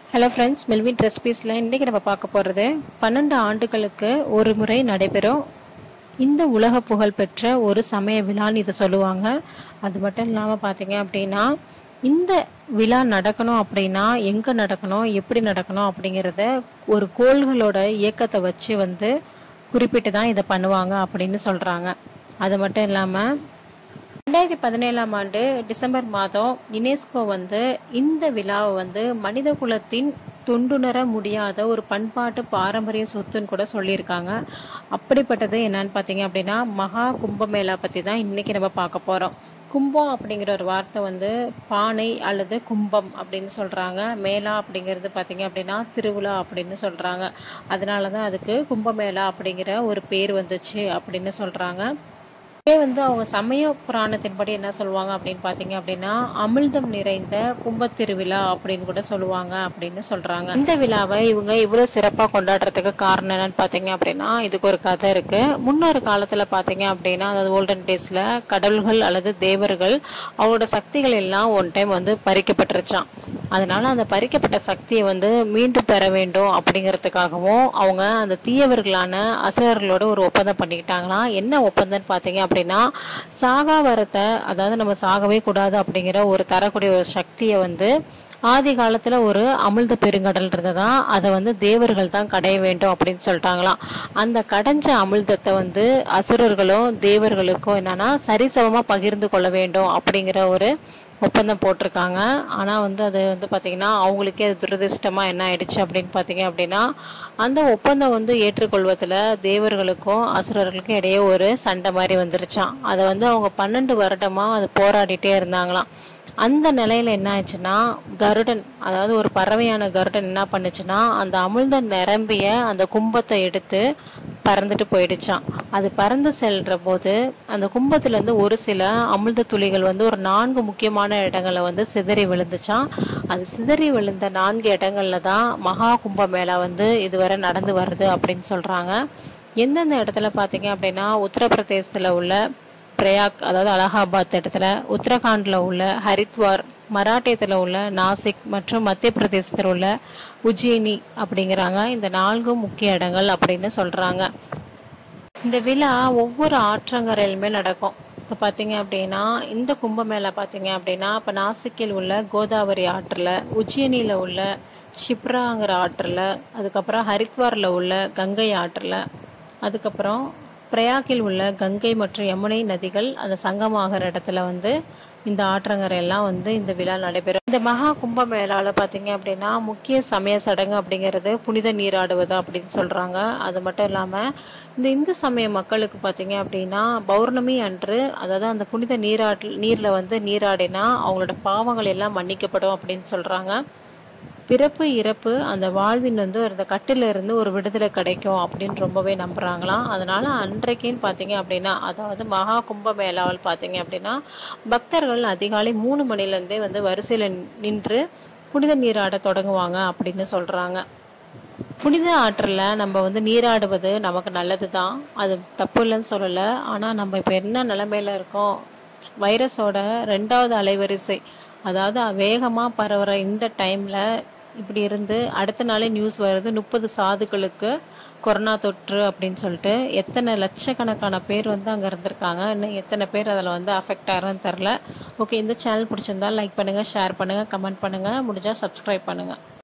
hello friends Melvin ரெசிபீஸில் இன்றைக்கி நம்ம பார்க்க போகிறது பன்னெண்டு ஆண்டுகளுக்கு ஒரு முறை நடைபெறும் இந்த உலக புகழ் பெற்ற ஒரு சமய விழான்னு இதை சொல்லுவாங்க அது மட்டும் இல்லாமல் பார்த்தீங்க அப்படின்னா இந்த விழா நடக்கணும் அப்படின்னா எங்கே நடக்கணும் எப்படி நடக்கணும் அப்படிங்கிறத ஒரு கோள்களோட இயக்கத்தை வச்சு வந்து குறிப்பிட்டு தான் இதை பண்ணுவாங்க அப்படின்னு சொல்கிறாங்க அது மட்டும் இல்லாமல் ரெண்டாயிரத்தி பதினேழாம் ஆண்டு டிசம்பர் மாதம் யுனெஸ்கோ வந்து இந்த விழாவை வந்து மனித குலத்தின் தொண்டுணர முடியாத ஒரு பண்பாட்டு பாரம்பரிய சொத்துன்னு கூட சொல்லியிருக்காங்க அப்படிப்பட்டது என்னன்னு பார்த்தீங்க அப்படின்னா மகா கும்பமேளா பற்றி தான் இன்றைக்கி நம்ம பார்க்க போகிறோம் கும்பம் அப்படிங்கிற ஒரு வார்த்தை வந்து பானை அல்லது கும்பம் அப்படின்னு சொல்கிறாங்க மேளா அப்படிங்கிறது பார்த்தீங்க அப்படின்னா திருவிழா அப்படின்னு சொல்கிறாங்க அதனால தான் அதுக்கு கும்பமேளா அப்படிங்கிற ஒரு பேர் வந்துச்சு அப்படின்னு சொல்கிறாங்க இதே வந்து அவங்க சமய புராணத்தின்படி என்ன சொல்லுவாங்க அப்படின்னு பார்த்தீங்க அப்படின்னா அமிழ்தம் நிறைந்த கும்பத் திருவிழா அப்படின்னு கூட சொல்லுவாங்க அப்படின்னு சொல்றாங்க இந்த விழாவை இவங்க இவ்வளோ சிறப்பாக கொண்டாடுறதுக்கு காரணம் என்னன்னு பார்த்தீங்க அப்படின்னா இதுக்கு ஒரு கதை இருக்கு முன்னொரு காலத்தில் பார்த்தீங்க அப்படின்னா அதாவது ஓல்டன் டேஸில் கடவுள்கள் அல்லது தேவர்கள் அவங்களோட சக்திகள் எல்லாம் ஒன் டைம் வந்து பறிக்கப்பட்டுருச்சான் அதனால அந்த பறிக்கப்பட்ட சக்தியை வந்து மீண்டும் பெற வேண்டும் அப்படிங்கிறதுக்காகவும் அவங்க அந்த தீயவர்களான அசுரர்களோட ஒரு ஒப்பந்தம் பண்ணிக்கிட்டாங்களாம் என்ன ஒப்பந்தம்னு பார்த்தீங்க அப்படின்னா சாகா வரத்தை அதாவது நம்ம சாகவே கூடாது அப்படிங்கிற ஒரு தரக்கூடிய ஒரு சக்தியை வந்து ஆதி காலத்தில் ஒரு அமிழ்த பெருங்கடல் இருந்ததா அதை வந்து தேவர்கள் தான் கடைய வேண்டும் அப்படின்னு சொல்லிட்டாங்களாம் அந்த கடைஞ்ச அமிழ்தத்தை வந்து அசுரர்களும் தேவர்களுக்கும் என்னன்னா சரிசமமாக பகிர்ந்து கொள்ள வேண்டும் அப்படிங்கிற ஒரு ஒப்பந்தம் போட்டிருக்காங்க ஆனால் வந்து அது வந்து பார்த்திங்கன்னா அவங்களுக்கே அது துரதிர்ஷ்டமாக என்ன ஆயிடுச்சு அப்படின்னு பார்த்தீங்க அப்படின்னா அந்த ஒப்பந்தம் வந்து ஏற்றுக்கொள்வதில் தேவர்களுக்கும் அசுரர்களுக்கும் இடையே ஒரு சண்டை மாதிரி வந்துருச்சான் அதை வந்து அவங்க பன்னெண்டு வருடமாக அது போராடிட்டே இருந்தாங்களாம் அந்த நிலையில் என்ன ஆச்சுன்னா கருடன் அதாவது ஒரு பறவையான கருடன் என்ன பண்ணுச்சுன்னா அந்த அமிழ்த நிரம்பிய அந்த கும்பத்தை எடுத்து பறந்துட்டு போயிடுச்சான் அது பறந்து செல்ற போது அந்த கும்பத்துலேருந்து ஒரு சில அமிழ்த துளிகள் வந்து ஒரு நான்கு முக்கியமான இடங்களில் வந்து சிதறி விழுந்துச்சான் அது சிதறி விழுந்த நான்கு இடங்கள்ல தான் மகா கும்பமேளா வந்து இதுவரை நடந்து வருது அப்படின்னு சொல்கிறாங்க எந்தெந்த இடத்துல பார்த்தீங்க அப்படின்னா உத்தரப்பிரதேசத்தில் உள்ள பிரயாக் அதாவது அலகாபாத் இடத்துல உத்தரகாண்டில் உள்ள ஹரித்வார் மராட்டியத்தில் உள்ள நாசிக் மற்றும் மத்திய பிரதேசத்தில் உள்ள உஜ்ஜயினி அப்படிங்கிறாங்க இந்த நான்கும் முக்கிய இடங்கள் அப்படின்னு சொல்கிறாங்க இந்த விழா ஒவ்வொரு ஆற்றங்கரையிலுமே நடக்கும் இப்போ பார்த்தீங்க அப்படின்னா இந்த கும்பமேளா பார்த்தீங்க அப்படின்னா இப்போ நாசிக்கில் உள்ள கோதாவரி ஆற்றில் உஜ்ஜயினியில் உள்ள ஷிப்ராங்கிற ஆற்றில் அதுக்கப்புறம் ஹரித்வாரில் உள்ள கங்கை ஆற்றில் அதுக்கப்புறம் பிரயாகில் உள்ள கங்கை மற்றும் யமுனை நதிகள் அந்த சங்கமாகிற இடத்துல வந்து இந்த ஆற்றங்கரையெல்லாம் வந்து இந்த விழா நடைபெறும் இந்த மகா கும்பமேளாவில் பார்த்தீங்க அப்படின்னா முக்கிய சமய சடங்கு அப்படிங்கிறது புனித நீராடுவது அப்படின்னு சொல்கிறாங்க அது மட்டும் இல்லாமல் இந்த இந்து சமய மக்களுக்கு பார்த்தீங்க அப்படின்னா பௌர்ணமி அன்று அதாவது அந்த புனித நீராட்டில் நீரில் வந்து நீராடினா அவங்களோட பாவங்கள் எல்லாம் மன்னிக்கப்படும் அப்படின்னு சொல்கிறாங்க பிறப்பு இறப்பு அந்த வாழ்வின் வந்து அந்த கட்டில இருந்து ஒரு விடுதலை கிடைக்கும் அப்படின்னு ரொம்பவே நம்புறாங்களாம் அதனால அன்றைக்குன்னு பார்த்தீங்க அப்படின்னா அதாவது மகா கும்ப மேளாவில் பார்த்தீங்க அப்படின்னா பக்தர்கள் அதிகாலை மூணு மணிலேருந்தே வந்து வரிசையில் நின்று புனித நீராட தொடங்குவாங்க அப்படின்னு சொல்றாங்க புனித ஆற்றில் நம்ம வந்து நீராடுவது நமக்கு நல்லது தான் அது தப்பு இல்லைன்னு சொல்லலை ஆனால் நம்ம இப்போ என்ன நிலமையில இருக்கோம் வைரஸோட ரெண்டாவது அலைவரிசை அதாவது வேகமாக பரவுற இந்த டைமில் இப்படி இருந்து அடுத்த நாளே நியூஸ் வருது முப்பது சாதுக்களுக்கு கொரோனா தொற்று அப்படின்னு சொல்லிட்டு எத்தனை லட்சக்கணக்கான பேர் வந்து அங்கே இருந்திருக்காங்க இன்னும் எத்தனை பேர் அதில் வந்து அஃபெக்ட் ஆகிறன்னு தெரில ஓகே இந்த சேனல் பிடிச்சிருந்தா லைக் பண்ணுங்கள் ஷேர் பண்ணுங்கள் கமெண்ட் பண்ணுங்கள் முடிஞ்சால் சப்ஸ்கிரைப் பண்ணுங்கள்